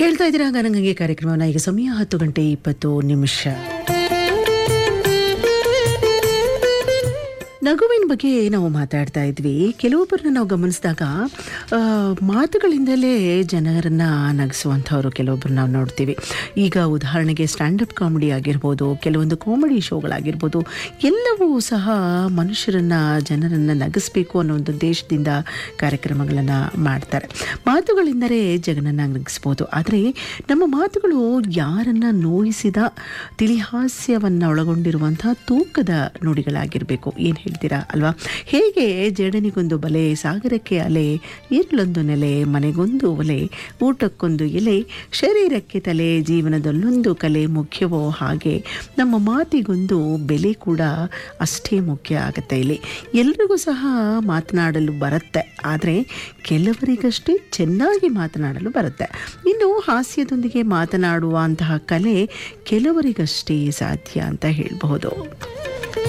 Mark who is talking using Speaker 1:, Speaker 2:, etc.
Speaker 1: ಕೇಳ್ತಾ ಇದ್ದೀರಾ ಗನಗಂಗೆ ಕಾರ್ಯಕ್ರಮನ ಈಗ ಸಮಯ ಹತ್ತು ಗಂಟೆ ಇಪ್ಪತ್ತು ನಿಮಿಷ ನಗುವಿನ ಬಗ್ಗೆ ನಾವು ಮಾತಾಡ್ತಾ ಇದ್ವಿ ಕೆಲವೊಬ್ಬರನ್ನ ನಾವು ಗಮನಿಸಿದಾಗ ಆ, ಮಾತುಗಳಿಂದಲೇ ಜನರನ್ನ ನಗಿಸುವಂಥವ್ರು ಕೆಲವೊಬ್ಬರು ನಾವು ನೋಡ್ತೀವಿ ಈಗ ಉದಾಹರಣೆಗೆ ಸ್ಟ್ಯಾಂಡಪ್ ಕಾಮಿಡಿ ಆಗಿರ್ಬೋದು ಕೆಲವೊಂದು ಕಾಮಿಡಿ ಶೋಗಳಾಗಿರ್ಬೋದು ಎಲ್ಲವೂ ಸಹ ಮನುಷ್ಯರನ್ನ ಜನರನ್ನ ನಗಿಸ್ಬೇಕು ಅನ್ನೋ ಒಂದು ಉದ್ದೇಶದಿಂದ ಕಾರ್ಯಕ್ರಮಗಳನ್ನು ಮಾಡ್ತಾರೆ ಮಾತುಗಳಿಂದಲೇ ಜಗನನ್ನ ನಗಿಸ್ಬೋದು ಆದರೆ ನಮ್ಮ ಮಾತುಗಳು ಯಾರನ್ನ ನೋಯಿಸಿದ ತಿಳಿಹಾಸ್ಯವನ್ನು ಒಳಗೊಂಡಿರುವಂತಹ ತೂಕದ ನುಡಿಗಳಾಗಿರಬೇಕು ಏನು ಹೇಳ್ತೀರಾ ಅಲ್ವಾ ಹೇಗೆ ಜೇಡನಿಗೊಂದು ಬಲೆ ಸಾಗರಕ್ಕೆ ಅಲೆ ಇರ್ಲೊಂದು ನೆಲೆ ಮನೆಗೊಂದು ಒಲೆ ಊಟಕ್ಕೊಂದು ಎಲೆ ಶರೀರಕ್ಕೆ ತಲೆ ಜೀವನದಲ್ಲೊಂದು ಕಲೆ ಮುಖ್ಯವೋ ಹಾಗೆ ನಮ್ಮ ಮಾತಿಗೊಂದು ಬೆಲೆ ಕೂಡ ಅಷ್ಟೇ ಮುಖ್ಯ ಆಗುತ್ತೆ ಇಲ್ಲಿ ಎಲ್ರಿಗೂ ಸಹ ಮಾತನಾಡಲು ಬರುತ್ತೆ ಆದರೆ ಕೆಲವರಿಗಷ್ಟೇ ಚೆನ್ನಾಗಿ ಮಾತನಾಡಲು ಬರುತ್ತೆ ಇನ್ನು ಹಾಸ್ಯದೊಂದಿಗೆ ಮಾತನಾಡುವಂತಹ ಕಲೆ ಕೆಲವರಿಗಷ್ಟೇ ಸಾಧ್ಯ ಅಂತ ಹೇಳಬಹುದು